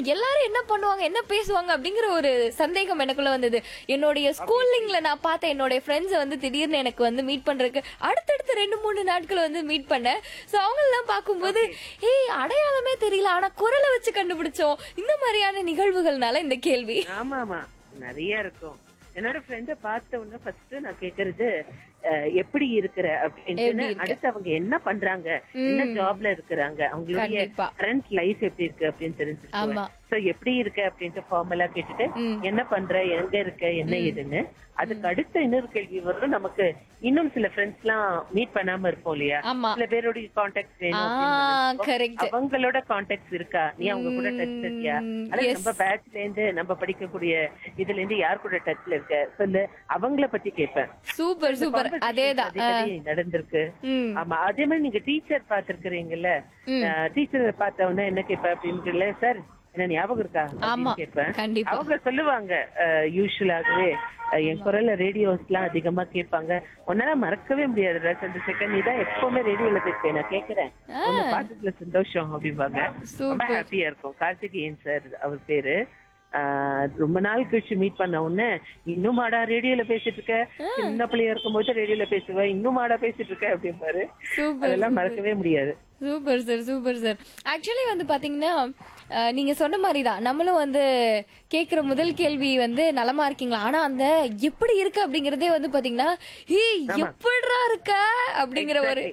எல்லாரும் என்ன பண்ணுவாங்க என்ன பேசுவாங்க அப்படிங்கிற ஒரு சந்தேகம் எனக்குள்ள வந்தது என்னுடைய ஸ்கூலிங்ல நான் பார்த்த என்னுடைய ஃப்ரெண்ட்ஸை வந்து திடீர்னு எனக்கு வந்து மீட் பண்றதுக்கு அடுத்தடுத்த ரெண்டு மூணு நாட்கள் வந்து மீட் பண்ணேன் சோ அவங்க எல்லாம் பார்க்கும்போது ஏய் அடையாளமே தெரியல ஆனா குரலை வச்சு கண்டுபிடிச்சோம் இந்த மாதிரியான நிகழ்வுகள்னால இந்த கேள்வி ஆமா ஆமா நிறைய இருக்கும் என்னோட ஃப்ரெண்ட பார்த்த உடனே ஃபர்ஸ்ட் நான் கேக்குறது அஹ், எப்படி இருக்கிற அப்படின்னு எப்படி இருக்க? அடுத்து அவங்க என்ன பண்றாங்க என்ன ஜாப்ல இருக்கிறாங்க அவங்களுடைய கண்டிப்பா. கரண்ட் லைஃப் எப்படி இருக்கு அப்படின்னு ஆமா. தெரிஞ்சுக்கோங்க சோ எப்படி இருக்க அப்படின்ட்டு ஃபார்மலா கேட்டுட்டு ம். என்ன பண்ற எங்க இருக்க என்ன ஏதுன்னு அதுக்கு அடுத்த இன்னொரு கேள்வி வரும் நமக்கு இன்னும் சில ஃப்ரெண்ட்ஸ் எல்லாம் மீட் பண்ணாம இருப்போம் இல்லையா ஆமா சில பேருடைய கான்டாக்ட் வேணும் ஆ அப்படின்னு நினைப்போம். கரெக்ட் அவங்களோட கான்டாக்ட்ஸ் இருக்கா நீ அவங்க கூட டச் இருக்கியா ம், அல்லது yes. நம்ம பேட்ச்ல இருந்து நம்ம படிக்கக்கூடிய இதுல இருந்து யார் கூட டச்ல இருக்க சொல்லு அவங்கள பத்தி கேட்பேன் சூப்பர் சூப்பர் Conversation அதேதான் அடிக்கடி நடந்திருக்கு ம் ஆமா அதே மாதிரி நீங்க டீச்சர் பாத்துருக்கீங்கல்ல ம். டீச்சர் பார்த்த உடனே என்ன கேட்ப அப்படின்னு சார் என்ன ஞாபகம் இருக்கா ஆமா அப்படின்னு கேட்பேன் கண்டிப்பா அவங்க சொல்லுவாங்க யூஸ்வலாகவே என் குரல்ல ரேடியோஸ் எல்லாம் அதிகமா கேட்பாங்க உன்னால மறக்கவே முடியாது ரெண்டு செகண்ட் நீ தான் எப்பவுமே ரேடியோல பேசுவேன் நான் கேக்குறேன் உன்னை பார்த்ததுல சந்தோஷம் அப்படிம்பாங்க ரொம்ப சூப்பர் ஹாப்பியா இருக்கும் கார்த்திகேயன் சார் அவர் பேரு ஆஹ் ரொம்ப நாள் கழிச்சு மீட் பண்ண உடனே இன்னும் மாடா ரேடியோல பேசிட்டு இருக்க சின்ன பிள்ளையா இருக்கும்போது ரேடியோல பேசுவ இன்னும் மாடா பேசிட்டு இருக்க அப்படிம்பாரு சூப்பர் அதெல்லாம் மறக்கவே முடியாது super sir super sir actually வந்து பாத்தீங்கன்னா அஹ், நீங்க சொன்ன மாதிரி தான் நம்மளும் வந்து கேக்குற முதல் கேள்வி வந்து நலமா இருக்கீங்களா ஆனா அந்த எப்படி இருக்கு அப்படிங்கறதே வந்து பாத்தீங்கன்னா ஏய் எப்படிடா இருக்க அப்படிங்கிற ஒரு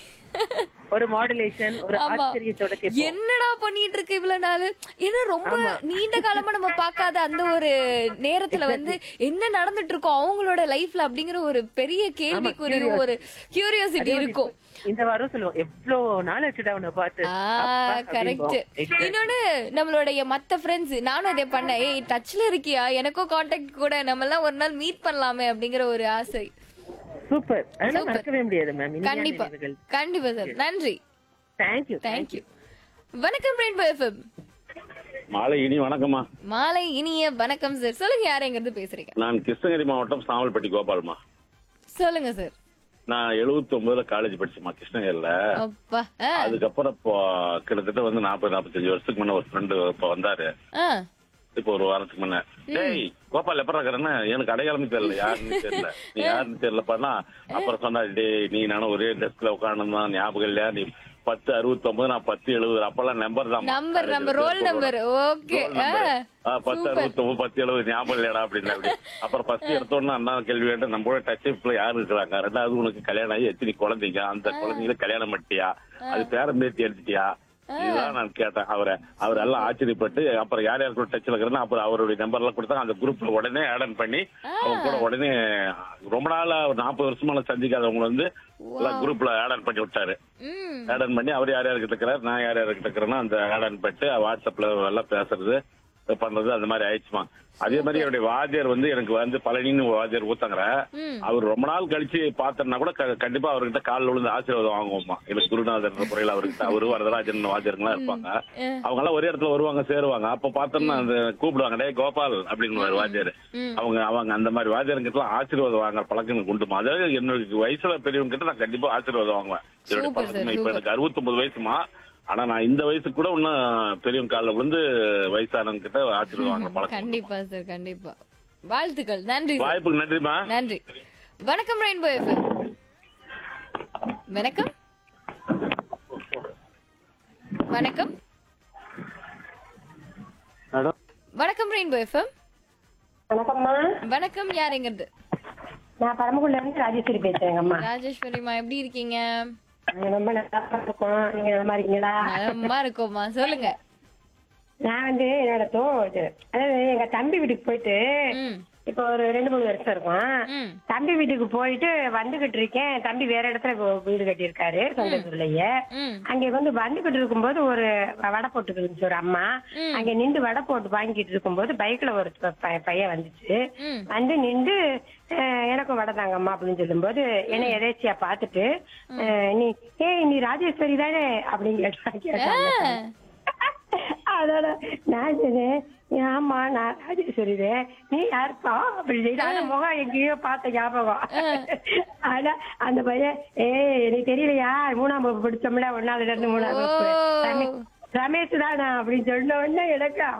ஒரு மாடுலேஷன் ஒரு ஆமா. ஆச்சரியத்தோட கேட்போம் என்னடா பண்ணிட்டு இருக்கு இவ்வளவு நாள் ஏன்னா ரொம்ப நீண்ட காலமா நம்ம பார்க்காத அந்த ஒரு நேரத்துல வந்து என்ன நடந்துட்டு இருக்கோம் அவங்களோட லைஃப்ல அப்படிங்கிற ஒரு பெரிய கேள்விக்குறி ஒரு கியூரியாசிட்டி இருக்கும் இந்த வாரம் சொல்லுவோம் எவ்வளவு நாள் ஆச்சுடா உன்னை பார்த்து ஆ அப்பா கரெக்ட் அப்படிம்போம். Exactly. இன்னொன்னு நம்மளுடைய மத்த ஃப்ரெண்ட்ஸ் நானும் இதை பண்ணேன் ஏய் டச்ல இருக்கியா எனக்கும் காண்டாக்ட் கூட நம்ம எல்லாம் ஒரு நாள் மீட் பண்ணலாமே அப்படிங்கிற ஒரு ஆசை சூப்பர் அதெல்லாம் மறக்கவே முடியாது மேம் கண்டிப்பா கண்டிப்பா சார் நன்றி தேங்க்யூ தேங்க்யூ வணக்கம் ரெயின்போ எஃப்எம் மாலை இனி வணக்கம்மா மாலை இனிய வணக்கம் சார் சொல்லுங்க யாரைங்கிறது பேசுறீங்க நான் கிருஷ்ணகிரி மாவட்டம் சாமல்பட்டி கோபால்மா சொல்லுங்க சார் நான் 79 ஒன்பதுல காலேஜ் படிச்சேம்மா கிருஷ்ணகிரில அப்பா ஆ, அதுக்கப்புறம் இப்போ கிட்டத்தட்ட வந்து நாற்பது நாற்பத்தஞ்சு வருஷத்துக்கு முன்ன ஒரு ஃப்ரெண்டு இப்போ வந்தாரு ஆ, இப்போ ஒரு வாரத்துக்கு முன்ன டேய் கோபால் எப்ப இருக்கிறேன்னு எனக்கு அடையாளமே தெரியல யாருன்னு தெரியல நீ யாருன்னு தெரியலப்பானா அப்புறம் சொன்னா டேய் நீ நானும் ஒரே டெஸ்க்ல உட்காந்து ஞாபகம் இல்லையா நீ பத்து அறுபத்தி ஒன்பது நான் பத்து எழுபது அப்பெல்லாம் நம்பர் தான் நம்பர் நம்ம ரோல் நம்பர் ஓகே பத்து அறுபத்தி ஒன்பது பத்து எழுபது ஞாபகம் இல்லையடா அப்படின்னு அப்படி அப்புறம் ஃபர்ஸ்ட் எடுத்தோன்னா அண்ணா கேள்வி வேண்டாம் நம்ம டச் அப்ல யாரு இருக்கிறாங்க ரெண்டாவது உனக்கு கல்யாணம் ஆகி எத்தனை குழந்தைங்க அந்த குழந்தைங்கள கல்யாணம் பண்ணிட்டியா அது பேரம் பேத்தி எடுத்துட்டியா இதுதான் நான் கேட்டேன் அவரை அவர் எல்லாம் ஆச்சரியப்பட்டு அப்புறம் யார் யார் கூட டச்ல இருக்கிறேன்னு அப்புறம் அவருடைய நம்பர் எல்லாம் கொடுத்தாங்க அந்த குரூப்ல உடனே ஆட் பண்ணி அவங்க கூட உடனே ரொம்ப நாளா ஒரு நாற்பது வருஷமா சந்திக்காதவங்க வந்து குரூப்ல ஆட் பண்ணி விட்டாரு ம் ஆட் பண்ணி அவர் யார் யாருக்கு இருக்கிறார் நான் யார் யாருக்கு இருக்கிறேன்னா அந்த ஆட் பண்ணிட்டு வாட்ஸ்அப்ல எல்லாம் பேசுறது பண்றது அந்த மாதிரி ஆயிடுச்சுமா அதே மாதிரி என்னுடைய வாத்தியார் வந்து எனக்கு வந்து பழனின்னு ஒரு வாத்தியார் ஊத்தாங்கிற ம். அவர் ரொம்ப நாள் கழிச்சு பார்த்தோம்னா கூட க- கண்டிப்பா அவர்கிட்ட காலில் விழுந்து ஆசீர்வாதம் வாங்குவோமா எனக்கு குருநாதர் முறையில் அவர்கிட்ட அவரு வரதராஜன் வாத்தியாருங்களாம் இருப்பாங்க அவங்க எல்லாம் ஒரே இடத்துல வருவாங்க சேருவாங்க அப்ப பார்த்தோம்னா அந்த கூப்பிடுவாங்க டே கோபால் அப்படின்னு வாத்தியார் ம். அவங்க அவங்க அந்த மாதிரி வாத்தியாருங்கிட்ட எல்லாம் ஆசீர்வாதம் வாங்குற பழக்கம் எனக்கு உண்டுமா அதாவது என்னோட வயசுல பெரியவங்க கிட்ட நான் கண்டிப்பா ஆசீர்வாதம் வாங்குவேன் என்னுடைய Super, sir, பழக்கமே இப்ப super. எனக்கு அறுபத்தொன்பது வயசுமா ஆனா நான் இந்த வயசுக்கு கூட இன்னும் பெரியவங்க காலில் விழுந்து வயசானவங்க கிட்ட ஆசீர்வாதம் வாங்குற பழக்கம் கண்டிப்பா சார் கண்டிப்பா வாழ்த்துக்கள் நன்றி சார் வாய்ப்புக்கு நன்றிமா நன்றி வணக்கம் ரெயின்போ எஃப்எம் வணக்கம் வணக்கம் வணக்கம் ரெயின்போ எஃப்எம் வணக்கம்மா வணக்கம் யாருங்கிறது நான் பரமக்குடில இருந்து ராஜேஸ்வரி பேசுறேங்கம்மா ராஜேஸ்வரிமா எப்படி இருக்கீங்க நாங்க ரொம்ப நல்லா இருக்கோம் நீங்க நல்லா இருக்கீங்களா நலமா இருக்கோமா சொல்லுங்க நான் வந்து என்னோட தோ இது, அதாவது எங்க தம்பி வீட்டுக்கு போயிட்டு ம் இப்போ ஒரு ரெண்டு மூணு வருஷம் இருக்கும் ம் தம்பி வீட்டுக்கு போயிட்டு வந்துகிட்டு இருக்கேன் தம்பி வேற இடத்துல இப்போ வீடு கட்டியிருக்காரு சொந்தத்துலயே ம் அங்க வந்து வந்துகிட்டு இருக்கும்போது ஒரு வடை போட்டுக்கிட்டு இருந்துச்சு ஒரு அம்மா ம். அங்க நின்று வடை போட்டு வாங்கிட்டு இருக்கும்போது பைக்ல ஒரு ப- ப- பையன் வந்துச்சு ம் வந்து நின்று அஹ், எனக்கும் வடை தாங்கம்மா அப்படின்னு சொல்லும்போது என்னை எதேச்சியா பார்த்துட்டு அஹ், நீ ஏய் நீ ராஜேஸ்வரி தானே அப்படின்னு கேட்டா கேட்டாங்க அதோட நான் சொன்னேன் ஆமா நான் ராஜேஸ்வரி நீ யாருப்பா அப்படின்னு சொல்லிட்டு அந்த முகம் எங்கேயோ பார்த்த ஞாபகம் ஆனா அந்த பையன் ஏய் எனக்கு தெரியலையா மூணாம் வகுப்பு படிச்சோம்ல ஒன்னாவதுல இருந்து மூணாம் வகுப்பு ஓ. ரமே- ரமேஷ் தானா அப்படின்னு சொன்ன உடனே எனக்கு